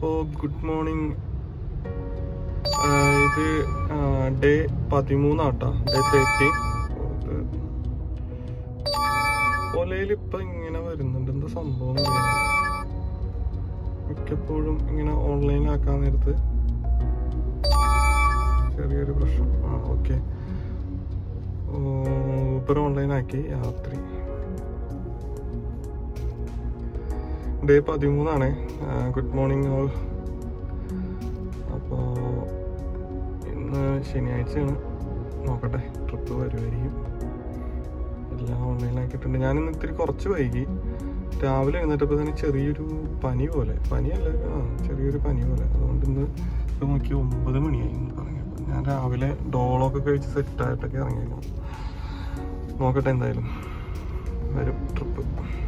അപ്പോൾ good morning ഇത് day പതിമൂന്നാട്ടാ ഡേ തേർട്ടീൻ ഒലയിൽ ഇപ്പൊ ഇങ്ങനെ വരുന്നുണ്ട് എന്താ സംഭവം എന്ന് അറിയില്ല. മിക്കപ്പോഴും ഇങ്ങനെ ഓൺലൈൻ ആക്കാൻ നേരത്ത് ചെറിയൊരു പ്രശ്നം ആ ഓക്കെ ഊബർ ഓൺലൈൻ ആക്കി രാത്രി ഡേ പതിമൂന്നാണ് ഗുഡ് മോർണിംഗ് ഓൾ അപ്പോൾ ഇന്ന് ശനിയാഴ്ചയാണ് നോക്കട്ടെ ട്രിപ്പ് വരുമായിരിക്കും എല്ലാം ഓൺലൈനാക്കിയിട്ടുണ്ട് ഞാൻ ഇന്ന് ഇത്തിരി കുറച്ച് വൈകി രാവിലെ എഴുന്നേറ്റപ്പോൾ തന്നെ ചെറിയൊരു പനി പോലെ പനിയല്ല ആ ചെറിയൊരു പനി പോലെ അതുകൊണ്ട് ഇന്ന് ഇപ്പം നോക്കി ഒമ്പത് മണിയായി എന്ന് പറഞ്ഞപ്പോൾ ഞാൻ രാവിലെ ഡോളൊക്കെ കഴിച്ച് സെറ്റായിട്ടൊക്കെ ഇറങ്ങിയേക്കണം നോക്കട്ടെ എന്തായാലും വരും ട്രിപ്പ്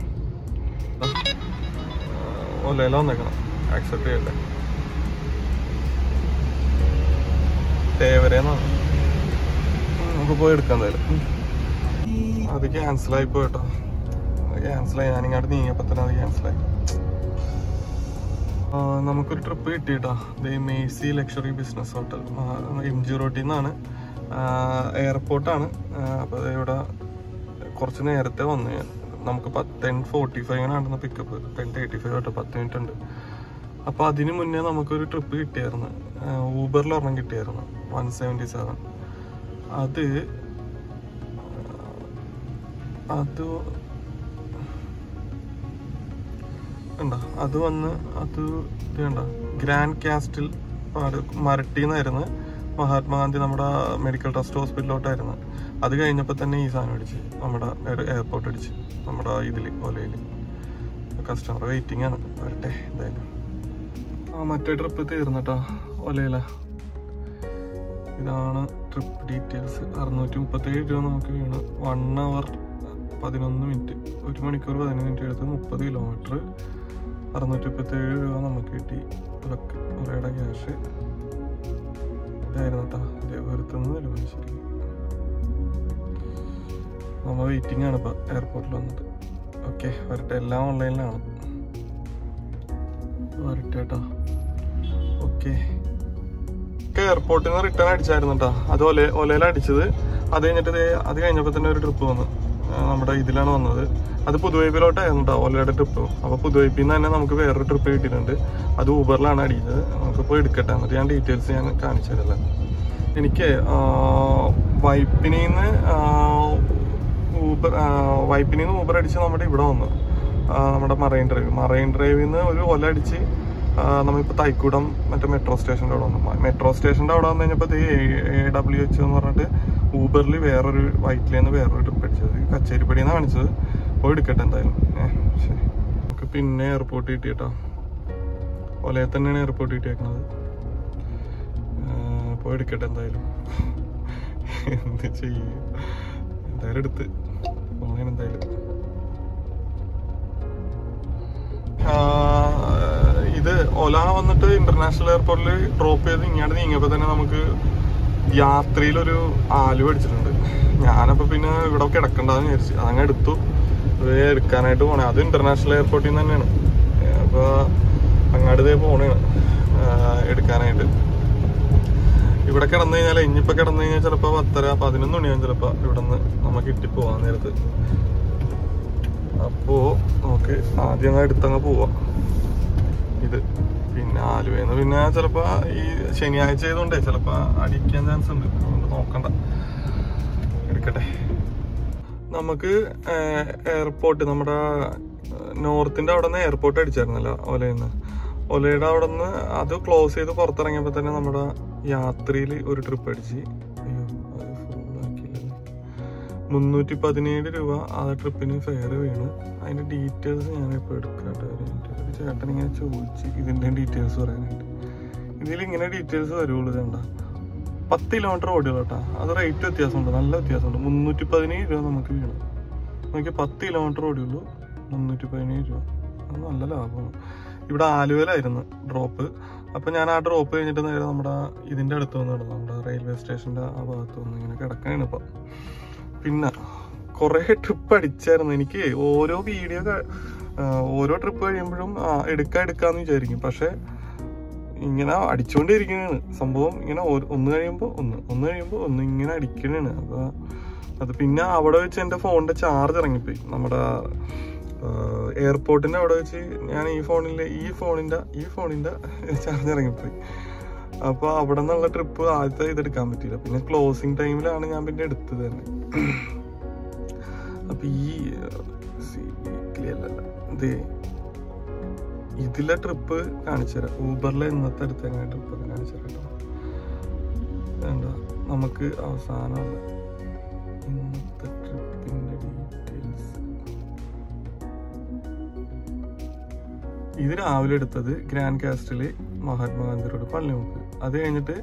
ഒല്ലയില വന്നേക്കണം ആക്സെപ്റ്റ് ചെയ്യട്ടെ തേവരേന്നാണ് നമുക്ക് പോയി എടുക്കാം എന്തായാലും ഉം. അത് ക്യാൻസൽ ആയി പോയിട്ടോ ക്യാൻസൽ ആയി ഞാനിങ്ങോട്ട് നീങ്ങിയപ്പോ തന്നെ അത് ക്യാൻസൽ ആയി ആ, നമുക്കൊരു ട്രിപ്പ് കിട്ടിയിട്ടാ ദേ മേസി luxury business hotel M G റോഡിൽ നിന്നാണ് എയർപോർട്ടാണ് അപ്പോൾ ഇവിടെ കുറച്ച് നേരത്തെ വന്നു ഞാൻ നമുക്ക് ടെൻ ഫോർട്ടി ഫൈവിനാണ് പിക്കപ്പ് ടെൻ തേർട്ടി ഫൈവ് കേട്ടോ പത്ത് മിനിറ്റ് ഉണ്ട് അപ്പോൾ അതിന് മുന്നേ നമുക്കൊരു ട്രിപ്പ് കിട്ടിയായിരുന്നു ഊബറിൽ ഒരെണ്ണം കിട്ടിയായിരുന്നു വൺ സെവൻറ്റി സെവൻ അത് അത് കണ്ട അത് വന്ന് അത് ഇത് കണ്ട ഗ്രാൻഡ് കാസ്റ്റിൽ പാട് മരട്ടിന്നായിരുന്നു മഹാത്മാഗാന്ധി നമ്മുടെ മെഡിക്കൽ ട്രസ്റ്റ് ഹോസ്പിറ്റലിലോട്ടായിരുന്നു അത് കഴിഞ്ഞപ്പോൾ തന്നെ ഈ സാധനം അടിച്ച് നമ്മുടെ എയർപോർട്ട് അടിച്ച് നമ്മുടെ ഇതിൽ ഒലയിൽ കസ്റ്റമർ വെയിറ്റിംഗ് ആണ് വരട്ടെ എന്തായാലും ആ മറ്റേ ട്രിപ്പ് തീർന്നിട്ടാ ഒലയില ഇതാണ് ട്രിപ്പ് ഡീറ്റെയിൽസ് അറുന്നൂറ്റി മുപ്പത്തേഴ് രൂപ നമുക്ക് വീണ് വൺ അവർ പതിനൊന്ന് മിനിറ്റ് ഒരു മണിക്കൂർ പതിനൊന്ന് മിനിറ്റ് എടുത്ത് മുപ്പത് കിലോമീറ്റർ അറുന്നൂറ്റി മുപ്പത്തേഴ് രൂപ നമുക്ക് കിട്ടി ഒലക്ക് ഒരയുടെ ക്യാഷ് ഇതായിരുന്നു കേട്ടോ വരുത്തുന്നത് ഒരു മനുഷ്യർക്ക് നമ്മൾ വെയിറ്റിംഗ് ആണ് ഇപ്പോൾ എയർപോർട്ടിൽ വന്നിട്ട് ഓക്കെ വരട്ടെ എല്ലാം ഓൺലൈനിലാണ് വരട്ടെ കേട്ടോ ഓക്കെ എയർപോർട്ടിൽ നിന്ന് റിട്ടേൺ അടിച്ചായിരുന്നു കേട്ടോ അത് ഒല ഒലയിലാണ് അടിച്ചത് അത് കഴിഞ്ഞിട്ട് ദേ അത് കഴിഞ്ഞപ്പോൾ തന്നെ ഒരു ട്രിപ്പ് വന്നു ആ, നമ്മുടെ ഇതിലാണ് വന്നത് അത് പുതുവൈപ്പിലോട്ടായിരുന്നു കേട്ടോ ഒലയുടെ ട്രിപ്പ് അപ്പോൾ പുതുവൈപ്പിൽ നിന്ന് തന്നെ നമുക്ക് വേറൊരു ട്രിപ്പ് കിട്ടിയിട്ടുണ്ട് അത് ഊബറിലാണ് അടിച്ചത് നമുക്ക് പോയി എടുക്കട്ടെ എന്നിട്ട് ഞാൻ ഡീറ്റെയിൽസ് ഞാൻ കാണിച്ചു തരല്ലേ എനിക്ക് വൈപ്പിനിൽ നിന്ന് ഊബർ വൈപ്പിനിൽ നിന്ന് ഊബർ അടിച്ച് നമ്മുടെ ഇവിടെ വന്നു ആ, നമ്മുടെ മറൈൻ ഡ്രൈവ് മറൈൻ ഡ്രൈവിൽ നിന്ന് ഒരു ഒല അടിച്ച് ആ, നമ്മളിപ്പോൾ തൈക്കൂടം മറ്റേ മെട്രോ സ്റ്റേഷൻ്റെ അവിടെ വന്നു മെട്രോ സ്റ്റേഷൻ്റെ അവിടെ വന്നു കഴിഞ്ഞപ്പോൾ എ ഡബ്ല്യു എച്ച് എന്ന് പറഞ്ഞിട്ട് ഊബറിൽ വേറൊരു വൈറ്റിൽ നിന്ന് വേറൊരു ട്രിപ്പ് അടിച്ചത് കച്ചേരിപ്പടിയിൽ നിന്നാണ് കാണിച്ചത് പോയി എടുക്കട്ടെ എന്തായാലും ഏ ശരി നമുക്ക് പിന്നെ എയർപോർട്ട് കിട്ടിയിട്ടോ ഒലയിൽ തന്നെയാണ് എയർപോർട്ട് കിട്ടിയേക്കുന്നത് ആ, പോയി എടുക്കട്ടെ എന്തായാലും എന്ത് ചെയ്യും എന്തായാലും എടുത്ത് പോണേന് എന്തായാലും ആ, ഇത് ഒല വന്നിട്ട് ഇന്റർനാഷണൽ എയർപോർട്ടിൽ ഡ്രോപ്പ് ചെയ്ത് ഇങ്ങോട്ട് നീങ്ങിയപ്പോൾ തന്നെ നമുക്ക് യാത്രയിലൊരു ആലുവ അടിച്ചിട്ടുണ്ട് ഞാനപ്പോൾ പിന്നെ ഇവിടെ കിടക്കണ്ടെന്ന് വിചാരിച്ചു അതങ്ങ് എടുത്തു ഇത് എടുക്കാനായിട്ട് പോണേ അത് ഇന്റർനാഷണൽ എയർപോർട്ടിൽ നിന്ന് തന്നെയാണ് അപ്പോൾ അങ്ങാട് ഇതേ പോണേണ് ആ, എടുക്കാനായിട്ട് ഇവിടെ കിടന്നു കഴിഞ്ഞാൽ ഇനിയിപ്പോൾ കിടന്നു കഴിഞ്ഞാൽ ചിലപ്പോൾ പത്തര പതിനൊന്ന് മണിയാകും ചിലപ്പോൾ ഇവിടെ നിന്ന് നമുക്ക് കിട്ടി പോവാൻ നേരത്ത് അപ്പോ നമുക്ക് ആദ്യം അങ്ങ് എടുത്തങ്ങ് പോവാം ഇത് പിന്നെ ആലുവന്ന് പിന്നെ ചിലപ്പോ ഈ ശനിയാഴ്ച ആയതുകൊണ്ടേ ചിലപ്പോ അടിക്കാൻ ചാൻസ് ഉണ്ട് അതുകൊണ്ട് നോക്കണ്ട എടുക്കട്ടെ നമുക്ക് എയർപോർട്ട് നമ്മുടെ നോർത്തിന്റെ അവിടെ നിന്ന് എയർപോർട്ട് അടിച്ചായിരുന്നല്ലോ ഒലയിന്ന് ഒലയുടെ അവിടെ നിന്ന് അത് ക്ലോസ് ചെയ്ത് പുറത്തിറങ്ങിയപ്പോൾ തന്നെ നമ്മുടെ യാത്രയിൽ ഒരു ട്രിപ്പ് അടിച്ച് അയ്യോ അത് full ആക്കിയില്ലല്ലോ മുന്നൂറ്റി പതിനേഴ് രൂപ ആ ട്രിപ്പിന് ഫെയർ വീണ് അതിന്റെ ഡീറ്റെയിൽസ് ഞാൻ ഇപ്പോൾ എടുക്കാട്ടെ ഒരു minute. ഒരു ചേട്ടൻ ഇങ്ങനെ ചോദിച്ച് ഇതിന്റെ ഡീറ്റെയിൽസ് പറയാനായിട്ട് ഇതിൽ ഇങ്ങനെ ഡീറ്റെയിൽസ് വരുള്ളൂ ഇതണ്ട പത്ത് കിലോമീറ്റർ ഓടിയുള്ളൂ കേട്ടോ അത് റേറ്റ് വ്യത്യാസമുണ്ട് നല്ല വ്യത്യാസമുണ്ട് മുന്നൂറ്റി പതിനേഴ് രൂപ നമുക്ക് വീണു നോക്കി പത്ത് കിലോമീറ്റർ ഓടിയുള്ളൂ മുന്നൂറ്റി പതിനേഴ് രൂപ അത് നല്ല ലാഭമാണ് ഇവിടെ ആലുവയിലായിരുന്നു ഡ്രോപ്പ് അപ്പൊ ഞാൻ ആ ഡ്രോപ്പ് കഴിഞ്ഞിട്ട് നേരെ നമ്മുടെ ഇതിന്റെ അടുത്ത് വന്ന് കിടന്നു നമ്മുടെ റെയിൽവേ സ്റ്റേഷന്റെ ആ ഭാഗത്ത് വന്ന് ഇങ്ങനെ കിടക്കാണ് ഇപ്പൊ പിന്നെ കുറെ ട്രിപ്പ് അടിച്ചായിരുന്നു എനിക്ക് ഓരോ വീഡിയോ ഓരോ ട്രിപ്പ് കഴിയുമ്പോഴും ആ, എടുക്കാം എടുക്കാന്ന് വിചാരിക്കും പക്ഷെ ഇങ്ങനെ അടിച്ചുകൊണ്ടിരിക്കുന്നതാണ് സംഭവം ഇങ്ങനെ ഓരോ- ഒന്ന് കഴിയുമ്പോൾ ഒന്ന് ഒന്ന് കഴിയുമ്പോൾ ഒന്ന് ഇങ്ങനെ അടിക്കണാണ് അപ്പൊ അത് പിന്നെ അവിടെ വെച്ച് എൻ്റെ ഫോണിന്റെ ചാർജ് ഇറങ്ങിപ്പോയി നമ്മുടെ എയർപോർട്ടിന്റെ അവിടെ വെച്ച് ഞാൻ ഈ ഫോണിലെ ഈ ഫോണിന്റെ ഈ ഫോണിന്റെ ചാർജ് ഇറങ്ങിപ്പോയി അപ്പൊ അവിടെ നിന്നുള്ള ട്രിപ്പ് ആദ്യത്തെ ഇതെടുക്കാൻ പറ്റിയില്ല പിന്നെ ക്ലോസിങ് ടൈമിലാണ് ഞാൻ പിന്നെ എടുത്തത് തന്നെ അപ്പൊ ഈ വീക്കിലി അല്ലല്ല ഇത് ഇതിലെ ട്രിപ്പ് കാണിച്ചു തരാം ഊബറിലെ ഇന്നത്തെ അടുത്ത് എങ്ങനെ ട്രിപ്പ് ഒക്കെ കാണിച്ചു തരാം കേട്ടോ വേണ്ട നമുക്ക് അവസാനമല്ല ഇന്നത്തെ ട്രിപ്പിന്റെ ഡീറ്റെയിൽസ് ഇത് രാവിലെ എടുത്തത് ഗ്രാൻഡ് കാസ്റ്റില് മഹാത്മാഗാന്ധി റോഡ് പള്ളിമുക്ക് അത് കഴിഞ്ഞിട്ട്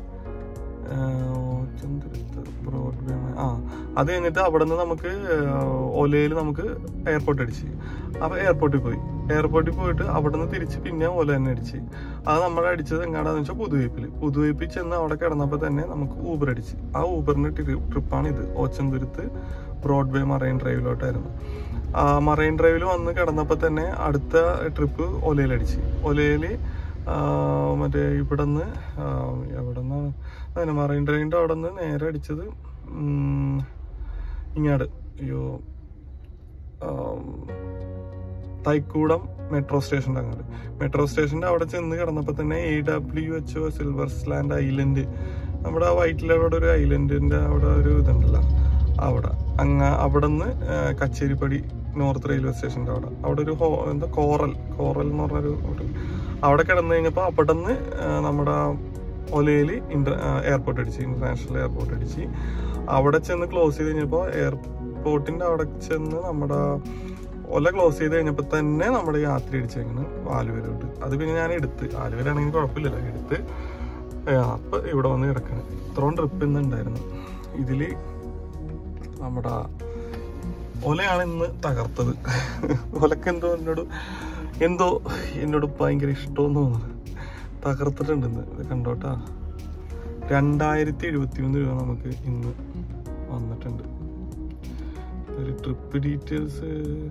ബ്രോഡ്വേ ആ അത് കഴിഞ്ഞിട്ട് അവിടെ നിന്ന് നമുക്ക് ഒലയിൽ നമുക്ക് എയർപോർട്ട് അടിച്ച് അപ്പൊ എയർപോർട്ടിൽ പോയി എയർപോർട്ടിൽ പോയിട്ട് അവിടെ നിന്ന് തിരിച്ച് പിന്നെ ഒല തന്നെ അടിച്ച് അത് നമ്മൾ അടിച്ചത് എങ്ങാടാന്ന് വെച്ചാൽ പുതുവൈപ്പിൽ പുതുവൈപ്പിൽ ചെന്ന് അവിടെ കിടന്നപ്പോൾ തന്നെ നമുക്ക് ഊബർ അടിച്ച് ആ ഊബറിന്റെ ട്രിപ്പാണ് ഇത് ഓച്ചന്തുരുത്ത് ബ്രോഡ്വേ മറൈൻ ഡ്രൈവിലോട്ടായിരുന്നു ആ മറൈൻ ഡ്രൈവിൽ വന്ന് കിടന്നപ്പോൾ തന്നെ അടുത്ത ട്രിപ്പ് ഒലയിലടിച്ച് ഒലയില് ആ, മറ്റേ ഇവിടെ നിന്ന് എവിടെ നിന്നാണ് അതിന് മറൈൻ ഡ്രൈവിൻ്റെ അവിടെ നിന്ന് നേരെ അടിച്ചത് ഉം, ഇങ്ങാട് അയ്യോ ആം, തൈക്കൂടം മെട്രോ സ്റ്റേഷൻ്റെ അങ്ങോട്ട് മെട്രോ സ്റ്റേഷൻ്റെ അവിടെ ചെന്ന് കിടന്നപ്പോൾ തന്നെ A W H O silver island island നമ്മുടെ ആ വൈറ്റിലവിടെ ഒരു ഐലൻഡിന്റെ അവിടെ ഒരു ഇതുണ്ടല്ലോ അവിടെ അങ്ങ അവിടെ നിന്ന് കച്ചേരിപ്പടി നോർത്ത് റെയിൽവേ സ്റ്റേഷൻ്റെ അവിടെ അവിടെ ഒരു ഹോ എന്താ കോറൽ കോറൽ എന്ന് പറഞ്ഞൊരു ഒരു അവിടെ കിടന്നു കഴിഞ്ഞപ്പോൾ അവിടെ നിന്ന് നമ്മുടെ ഒലയിൽ ഇന്റർ എയർപോർട്ട് അടിച്ച് ഇന്റർനാഷണൽ എയർപോർട്ട് അടിച്ച് അവിടെ ചെന്ന് ക്ലോസ് ചെയ്ത് കഴിഞ്ഞപ്പോൾ എയർപോർട്ടിന്റെ അവിടെ ചെന്ന് നമ്മുടെ ഒല ക്ലോസ് ചെയ്ത് കഴിഞ്ഞപ്പോൾ തന്നെ നമ്മുടെ യാത്ര അടിച്ചേക്കണ് ആലുവയിലോട്ട് അത് പിന്നെ ഞാൻ എടുത്ത് ആലുവയിലാണെങ്കിൽ കുഴപ്പമില്ലല്ലോ എടുത്ത് ഏ, അപ്പൊ ഇവിടെ വന്ന് കിടക്കണം ഇത്രയും ട്രിപ്പ് ഇന്ന് ഉണ്ടായിരുന്നു ഇതില് നമ്മുടെ ഒലയാണ് ഇന്ന് തകർത്തത് ഒലക്ക് എന്തോ എന്നോട് എന്തോ എന്നോട് ഭയങ്കര ഇഷ്ടമെന്ന് തോന്നുന്നു തകർത്തിട്ടുണ്ട് ഇന്ന് ഇത് കണ്ടോട്ടാ രണ്ടായിരത്തി എഴുപത്തി മൂന്ന് രൂപ നമുക്ക് ഇന്ന് വന്നിട്ടുണ്ട് ഒരു ട്രിപ്പ് ഡീറ്റെയിൽസ്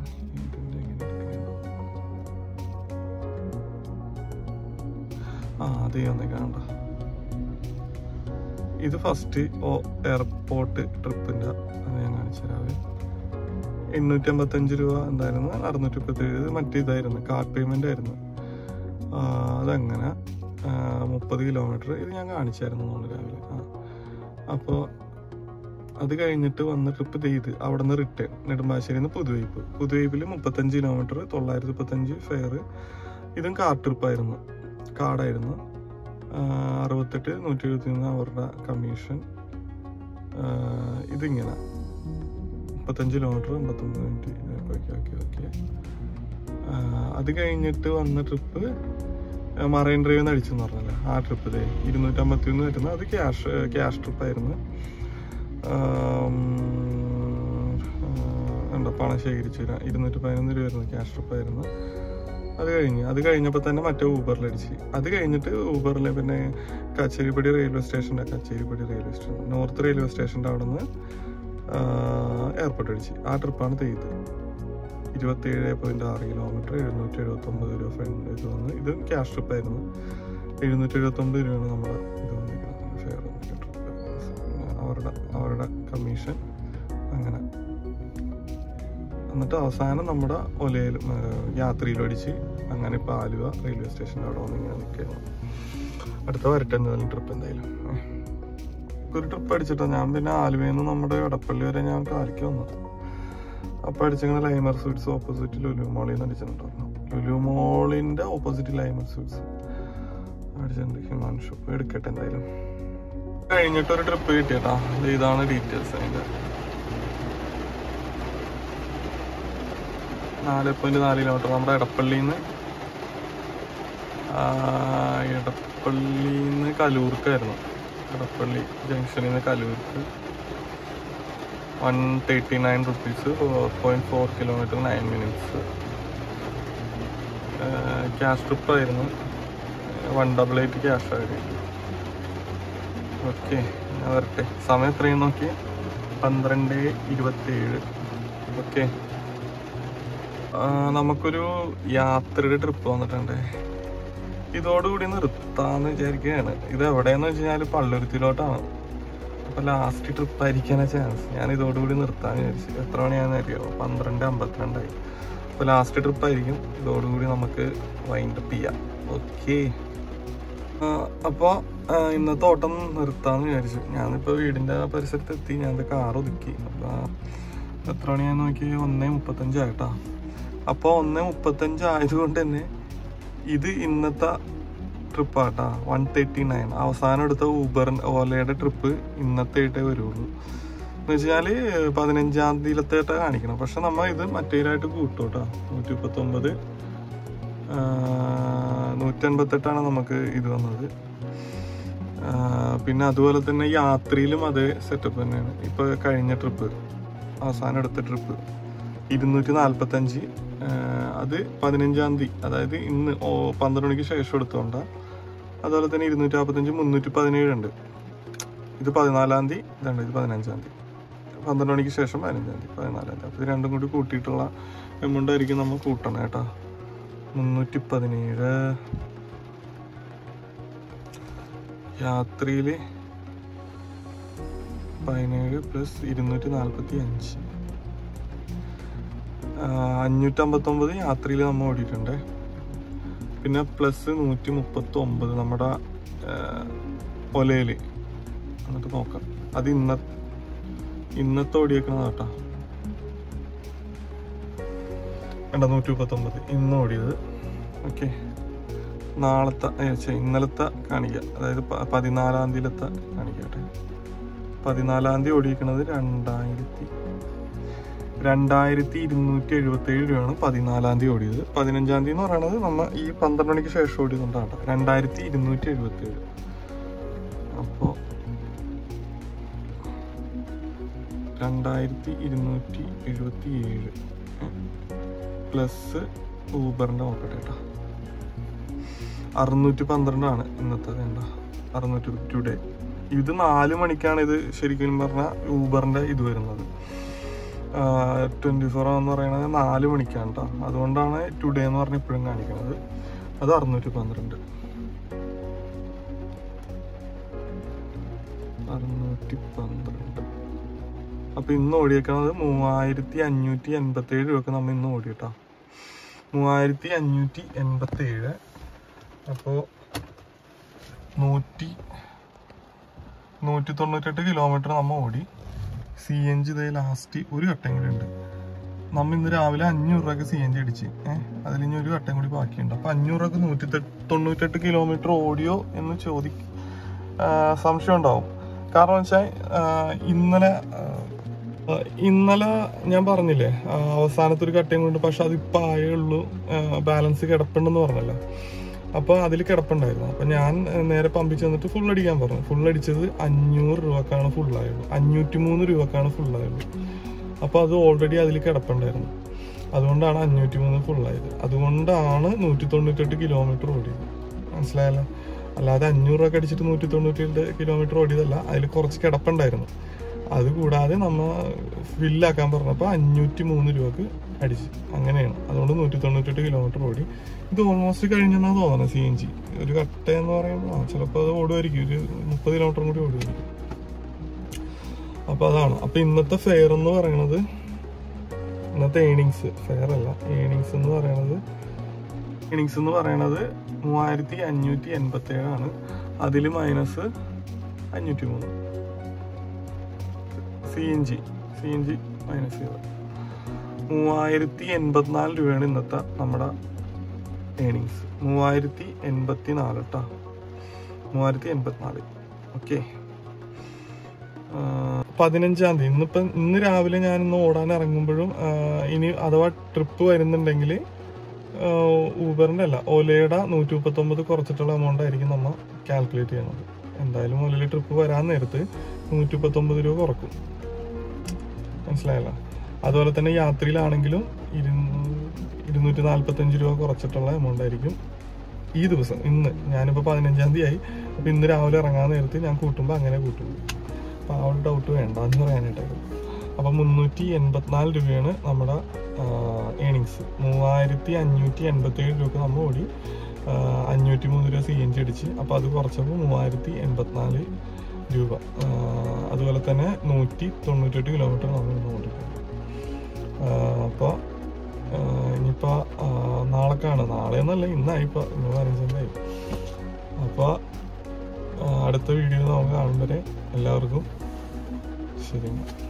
ആ അതേ ഒന്ന് കാണണ്ട ഇത് ഫസ്റ്റ് ഓ എയർപോർട്ട് ട്രിപ്പിന്റെ അത് ഞാൻ കാണിച്ചു തരാവേ എണ്ണൂറ്റി അമ്പത്തഞ്ച് രൂപ എന്തായിരുന്നു അറുന്നൂറ്റി മുപ്പത്തേഴ് ഇത് മറ്റേ ഇതായിരുന്നു കാർഡ് പേയ്മെന്റ് ആയിരുന്നു ആ, അതങ്ങനെ മുപ്പത് കിലോമീറ്റർ ഇത് ഞാൻ കാണിച്ചായിരുന്നു നമ്മൾ രാവിലെ ആ അപ്പോൾ അത് കഴിഞ്ഞിട്ട് വന്ന ട്രിപ്പ് ചെയ്ത് അവിടെ നിന്ന് റിട്ടേൺ നെടുമ്പാശ്ശേരിയിൽ നിന്ന് പുതുവൈപ്പ് പുതുവൈപ്പിൽ മുപ്പത്തഞ്ച് കിലോമീറ്റർ തൊള്ളായിരത്തി മുപ്പത്തഞ്ച് ഫെയർ ഇതും കാർ ട്രിപ്പായിരുന്നു കാർഡായിരുന്നു അറുപത്തെട്ട് നൂറ്റി എഴുപത്തി മൂന്ന് അവരുടെ കമ്മീഷൻ ഇതിങ്ങനെ മുപ്പത്തഞ്ച് കിലോമീറ്റർ അമ്പത്തൊമ്പത് മിനിറ്റ് ഓക്കെ ഓക്കെ ഓക്കെ അത് കഴിഞ്ഞിട്ട് വന്ന ട്രിപ്പ് മറൈൻ ഡ്രൈവ് നിന്ന് അടിച്ചെന്ന് പറഞ്ഞല്ലേ ആ ട്രിപ്പ് ഇതേ ഇരുന്നൂറ്റമ്പത്തി ഒന്ന് വരുന്ന അത് ക്യാഷ് ക്യാഷ് ട്രിപ്പായിരുന്നു എന്താ പണം ശേഖരിച്ചു തരാം ഇരുന്നൂറ്റി പതിനൊന്ന് രൂപ ആയിരുന്നു ക്യാഷ് ട്രിപ്പായിരുന്നു അത് കഴിഞ്ഞ് അത് കഴിഞ്ഞപ്പോൾ തന്നെ മറ്റേ ഊബറിൽ അടിച്ച് അത് കഴിഞ്ഞിട്ട് ഊബറിൽ പിന്നെ കച്ചേരിപ്പടി റെയിൽവേ സ്റ്റേഷൻ്റെ Kacheripady railway station north railway സ്റ്റേഷൻ്റെ അവിടെ നിന്ന് എയർപോർട്ട് അടിച്ച് ആ ട്രിപ്പാണ് ചെയ്ത് ഇരുപത്തേഴ് പോയിന്റ് ആറ് കിലോമീറ്റർ എഴുന്നൂറ്റി എഴുപത്തി ഒമ്പത് രൂപ ഫ്രണ്ട് ഇത് വന്ന് ഇത് ക്യാഷ് ട്രിപ്പായിരുന്നു എഴുന്നൂറ്റി എഴുപത്തി ഒമ്പത് രൂപയാണ് നമ്മുടെ ഇത് വന്നിരിക്കുന്നത് ഫെയർ വന്നിരിക്കുന്ന ട്രിപ്പ് പിന്നെ അവരുടെ അവരുടെ കമ്മീഷൻ അങ്ങനെ എന്നിട്ട് അവസാനം നമ്മുടെ ഒലയിൽ യാത്രയിൽ അടിച്ച് അങ്ങനെ ഇപ്പൊ ആലുവ റെയിൽവേ സ്റ്റേഷൻ്റെ അവിടെ വന്ന് ഇങ്ങനെ നിൽക്കുകയാണ് അടുത്ത വരട്ടെ എന്തായാലും ട്രിപ്പ് എന്തായാലും ഏഹ്. ഒരു ട്രിപ്പ് അടിച്ചിട്ടാ ഞാൻ പിന്നെ ആലുവയിൽ നിന്ന് നമ്മുടെ എടപ്പള്ളി വരെ ഞാൻ കാലിക്ക് വന്നു അപ്പൊ അടിച്ചിങ്ങനെ ലൈമർ സ്വീറ്റ്സ് ഓപ്പോസിറ്റ് ലുലു മോളിൽ നിന്ന് അടിച്ചിട്ടുണ്ടായിരുന്നു ലുലു മോളിന്റെ ഓപ്പോസിറ്റ് ലൈമർ സ്വീറ്റ്സ് അടിച്ചിട്ടുണ്ട് ഹിമാൻ ഷോപ്പ് എടുക്കട്ടെ എന്തായാലും കഴിഞ്ഞിട്ട് ഒരു ട്രിപ്പ് കിട്ടിയട്ടാ ഇത് ഇതാണ് ഡീറ്റെയിൽസ് അതിന്റെ നാല് പോയിന്റ് നാല് കിലോമീറ്റർ നമ്മുടെ എടപ്പള്ളിയിൽ നിന്ന് എടപ്പള്ളിയിൽ നിന്ന് കലൂർക്കായിരുന്നു എടപ്പള്ളി ജംഗ്ഷനിൽ നിന്ന് കലൂർക്ക് one thirty nine rupees four point four kilometre nine minutes cash trip ആയിരുന്നു വൺ ഡബിൾ എയ്റ്റ് ക്യാഷ് ആയിരുന്നു ഓക്കെ ഞാൻ വരട്ടെ സമയം എത്രയും നോക്കി പന്ത്രണ്ട് ഇരുപത്തി ഏഴ് ഓക്കെ നമുക്കൊരു യാത്രയുടെ ട്രിപ്പ് വന്നിട്ടുണ്ട് ഇതോടുകൂടി നിർത്താന്ന് വിചാരിക്കുകയാണ് ഇത് എവിടെയെന്ന് വെച്ച് കഴിഞ്ഞാൽ പള്ളുരുത്തിലോട്ടാണ് അപ്പൊ ലാസ്റ്റ് ട്രിപ്പ് ആയിരിക്കാനാ ചാൻസ് ഞാൻ ഇതോടുകൂടി നിർത്താന്ന് വിചാരിച്ചു എത്ര മണിയാണെന്ന് അറിയോ പന്ത്രണ്ട് അമ്പത്തിരണ്ടായി അപ്പൊ ലാസ്റ്റ് ട്രിപ്പ് ആയിരിക്കും ഇതോടുകൂടി നമുക്ക് വൈൻഡപ്പ് ചെയ്യാം ഓക്കെ അപ്പോൾ ഇന്നത്തെ ഓട്ടം നിർത്താന്ന് വിചാരിച്ചു ഞാനിപ്പോൾ വീടിൻ്റെ പരിസരത്ത് എത്തി ഞാൻ കാർ ഒതുക്കി അപ്പോൾ എത്ര മണിയാന്ന് നോക്കി ഒന്നേ മുപ്പത്തഞ്ചായിട്ടാ അപ്പോൾ ഒന്നേ മുപ്പത്തഞ്ച് ആയതുകൊണ്ട് തന്നെ ഇത് ഇന്നത്തെ ട്രിപ്പാട്ടാ വൺ തേർട്ടി നയൻ അവസാനം എടുത്ത ഊബർ ഓലയുടെ ട്രിപ്പ് ഇന്നത്തെ ആയിട്ടേ വരുള്ളൂ എന്ന് വെച്ചാല് പതിനഞ്ചാം തീയതിയിലത്തേട്ടാ കാണിക്കണം പക്ഷെ നമ്മ ഇത് മറ്റേലായിട്ട് കൂട്ടും കേട്ടോ നൂറ്റി മുപ്പത്തൊമ്പത് നൂറ്റൻപത്തെട്ടാണ് നമുക്ക് ഇത് വന്നത് ആ, പിന്നെ അതുപോലെ തന്നെ യാത്രയിലും അതേ സെറ്റപ്പ് തന്നെയാണ് ഇപ്പൊ കഴിഞ്ഞ ട്രിപ്പ് അവസാനം എടുത്ത ട്രിപ്പ് ഇരുന്നൂറ്റി നാൽപ്പത്തഞ്ച് അത് പതിനഞ്ചാം തീയതി അതായത് ഇന്ന് ഓ പന്ത്രണ്ട് മണിക്ക് ശേഷം എടുത്തോണ്ട അതുപോലെ തന്നെ ഇരുന്നൂറ്റി നാൽപ്പത്തഞ്ച് മുന്നൂറ്റി പതിനേഴ് ഉണ്ട് ഇത് പതിനാലാം തീയതി ഇതുണ്ട് ഇത് പതിനഞ്ചാം തീയതി പന്ത്രണ്ട് മണിക്ക് ശേഷം പതിനഞ്ചാം തീയതി പതിനാലാം തീയതി അപ്പോൾ ഇത് രണ്ടും കൂടി കൂട്ടിയിട്ടുള്ള എമൗണ്ട് ആയിരിക്കും നമ്മൾ കൂട്ടണം കേട്ടോ മുന്നൂറ്റി പതിനേഴ് യാത്രയിൽ പതിനേഴ് പ്ലസ് ഇരുന്നൂറ്റി നാൽപ്പത്തി അഞ്ച് അഞ്ഞൂറ്റമ്പത്തൊമ്പത് യാത്രയിൽ നമ്മൾ ഓടിയിട്ടുണ്ട് പിന്നെ പ്ലസ് നൂറ്റി മുപ്പത്തി ഒമ്പത് നമ്മുടെ ഒലയിൽ എന്നിട്ട് നോക്കാം അത് ഇന്ന ഇന്നത്തെ ഓടിയേക്കണത് കേട്ടോ വേണ്ട നൂറ്റി മുപ്പത്തൊമ്പത് ഇന്ന് ഓടിയത് ഓക്കെ നാളത്തെ ഏ, ഛെ, ഇന്നലത്തെ കാണിക്കാം അതായത് പ- പതിനാലാം തീയതിയിലത്തെ കാണിക്കട്ടെ പതിനാലാം തീയതി ഓടിയിരിക്കുന്നത് രണ്ടായിരത്തി രണ്ടായിരത്തി ഇരുന്നൂറ്റി എഴുപത്തി ഏഴ് രൂപയാണ് പതിനാലാം തീയതി ഓടിയത് പതിനഞ്ചാം തീയതി എന്ന് പറയുന്നത് നമ്മ ഈ പന്ത്രണ്ട് മണിക്ക് ശേഷം ഓടിയതുകൊണ്ടാണ് കേട്ടോ രണ്ടായിരത്തി ഇരുന്നൂറ്റി എഴുപത്തി ഏഴ് അപ്പോൾ രണ്ടായിരത്തി ഇരുന്നൂറ്റി എഴുപത്തി ഏഴ് പ്ലസ് ഊബറിന്റെ നോക്കട്ടെ കേട്ടോ അറുന്നൂറ്റി പന്ത്രണ്ടാണ് ഇന്നത്തെ വേണ്ട അറുന്നൂറ്റി ടുഡേ ഇത് നാല് മണിക്കാണ് ഇത് ശരിക്കും പറഞ്ഞാൽ ഊബറിന്റെ ഇത് വരുന്നത് ട്വന്റി ഫോർ എന്ന് പറയുന്നത് നാല് മണിക്കാണ് കേട്ടോ അതുകൊണ്ടാണ് ടുഡേ എന്ന് പറഞ്ഞ് ഇപ്പോഴും കാണിക്കുന്നത് അത് അറുന്നൂറ്റി പന്ത്രണ്ട് അറുന്നൂറ്റി പന്ത്രണ്ട് അപ്പൊ ഇന്ന് ഓടിയേക്കുന്നത് മൂവായിരത്തി അഞ്ഞൂറ്റി എൺപത്തി ഏഴ് രൂപക്ക് നമ്മൾ ഇന്ന് ഓടിയിട്ടാ മൂവായിരത്തി അഞ്ഞൂറ്റി എൺപത്തി ഏഴ് അപ്പോ നൂറ്റി നൂറ്റി തൊണ്ണൂറ്റെട്ട് കിലോമീറ്റർ നമ്മൾ ഓടി സി എൻ ജി ഇതേ ലാസ്റ്റ് ഒരു ഘട്ടം കൂടി ഉണ്ട് നമ്മ ഇന്ന് രാവിലെ അഞ്ഞൂറ് രൂപക്ക് സി എൻ ജി അടിച്ച് ഏഹ് അതിൽ ഇനി ഒരു ഘട്ടം കൂടി ബാക്കിയുണ്ട് അപ്പൊ അഞ്ഞൂറ് രൂപക്ക് നൂറ്റി തെ- തൊണ്ണൂറ്റെട്ട് കിലോമീറ്റർ ഓടിയോ എന്ന് ചോദി ആ, സംശയം ഉണ്ടാവും കാരണം വെച്ചാൽ ഇന്നലെ ആ, ആ, ഇന്നലെ ഞാൻ പറഞ്ഞില്ലേ ആ, അവസാനത്തെ ഒരു കട്ടയും കൊണ്ട് പക്ഷെ അതിപ്പോ ആയേ ഉള്ളൂ ബാലൻസ് കിടപ്പുണ്ടെന്ന് പറഞ്ഞല്ലോ അപ്പൊ അതിൽ കിടപ്പുണ്ടായിരുന്നു അപ്പൊ ഞാൻ ആ, നേരെ പമ്പിൽ ചെന്നിട്ട് ഫുൾ അടിക്കാൻ പറഞ്ഞു ഫുൾ അടിച്ചത് അഞ്ഞൂറ് രൂപക്കാണ് ഫുൾ ആയുള്ളൂ അഞ്ഞൂറ്റി മൂന്ന് രൂപക്കാണ് ഫുൾ ആയുള്ളൂ അപ്പൊ അത് ഓൾറെഡി അതിൽ കിടപ്പുണ്ടായിരുന്നു അതുകൊണ്ടാണ് അഞ്ഞൂറ്റി മൂന്ന് ഫുൾ ആയത് അതുകൊണ്ടാണ് നൂറ്റി തൊണ്ണൂറ്റെട്ട് കിലോമീറ്റർ ഓടിയത് മനസ്സിലായല്ലോ അല്ലാതെ അഞ്ഞൂറ് രൂപ അടിച്ചിട്ട് നൂറ്റി തൊണ്ണൂറ്റി കിലോമീറ്റർ ഓടിയതല്ല അതിൽ കുറച്ച് കിടപ്പുണ്ടായിരുന്നു അത് കൂടാതെ നമ്മ ഫില്ലാക്കാൻ പറഞ്ഞപ്പോൾ അഞ്ഞൂറ്റി മൂന്ന് രൂപക്ക് അടിച്ച് അങ്ങനെയാണ് അതുകൊണ്ട് നൂറ്റി തൊണ്ണൂറ്റെട്ട് കിലോമീറ്റർ ഓടി ഇത് ഓൾമോസ്റ്റ് കഴിഞ്ഞെന്നാണ് തോന്നുന്നത് സി എൻ ജി ഒരു കട്ട എന്ന് പറയുമ്പോൾ ആ, ചിലപ്പോൾ അത് ഓടുമായിരിക്കും ഒരു മുപ്പത് കിലോമീറ്ററും കൂടി ഓടുമായിരിക്കും അപ്പൊ അതാണ് അപ്പൊ ഇന്നത്തെ ഫെയർ എന്ന് പറയുന്നത് ഇന്നത്തെ ഏണിങ്സ് ഫെയർ അല്ല ഏണിങ്സ് എന്ന് പറയുന്നത് ഏണിങ്സ് എന്ന് പറയുന്നത് മൂവായിരത്തി അഞ്ഞൂറ്റി എൺപത്തി ഏഴാണ് അതിൽ മൈനസ് അഞ്ഞൂറ്റി മൂന്ന് C N G C N G minus ചെയ്ത് മൂവായിരത്തി എൺപത്തിനാല് രൂപയാണ് ഇന്നത്തെ നമ്മുടെ ഏണിങ്സ് മൂവായിരത്തി എൺപത്തി നാല് കേട്ടോ മൂവായിരത്തി എൺപത്തിനാല് ഓക്കെ പതിനഞ്ചാം തീയതി ഇന്നിപ്പം ഇന്ന് രാവിലെ ഞാൻ ഇന്ന് ഓടാൻ ഇറങ്ങുമ്പോഴും ആ, ഇനി അഥവാ ട്രിപ്പ് വരുന്നുണ്ടെങ്കിൽ ഊബറിന്റെ അല്ല ഓലയുടെ നൂറ്റി മുപ്പത്തൊമ്പത് കുറച്ചിട്ടുള്ള എമൗണ്ട് ആയിരിക്കും നമ്മൾ കാൽക്കുലേറ്റ് ചെയ്യണത് എന്തായാലും ഓലയിൽ ട്രിപ്പ് വരാൻ നേരത്ത് നൂറ്റി മുപ്പത്തൊമ്പത് രൂപ കുറക്കും മനസ്സിലായല്ലോ അതുപോലെ തന്നെ യാത്രയിലാണെങ്കിലും ഇരുന്നൂ- ഇരുന്നൂറ്റി നാൽപ്പത്തഞ്ച് രൂപ കുറച്ചിട്ടുള്ള എമൗണ്ട് ആയിരിക്കും ഈ ദിവസം ഇന്ന് ഞാനിപ്പോൾ പതിനഞ്ചാം തീയതി ആയി അപ്പോൾ ഇന്ന് രാവിലെ ഇറങ്ങാൻ നേരത്ത് ഞാൻ കൂട്ടുമ്പോൾ അങ്ങനെ കൂട്ടുള്ളൂ അപ്പോൾ ആ ഒരു ഡൗട്ട് വേണ്ട എന്ന് പറയാനായിട്ടായിരുന്നു അപ്പം മുന്നൂറ്റി എൺപത്തിനാല് രൂപയാണ് നമ്മുടെ ഏണിങ്സ് മൂവായിരത്തി അഞ്ഞൂറ്റി എൺപത്തി ഏഴ് രൂപ നമ്മൾ ഓടി അഞ്ഞൂറ്റി മൂന്ന് രൂപ സി എൻ ജി അടിച്ച് അപ്പോൾ അത് കുറച്ചപ്പോൾ മൂവായിരത്തി എൺപത്തിനാല് രൂപ ആ, അതുപോലെ തന്നെ നൂറ്റി തൊണ്ണൂറ്റെട്ട് കിലോമീറ്റർ നമ്മൾ ഇന്ന് ഓടിക്കുന്നത് അപ്പോൾ ഇനിയിപ്പോൾ നാളെക്കാണ് നാളെ എന്നല്ല ഇന്നായിപ്പോൾ ഇന്ന് പതിനഞ്ചായി അപ്പോൾ അടുത്ത വീഡിയോ നമുക്ക് കാണും വരെ എല്ലാവർക്കും ശരി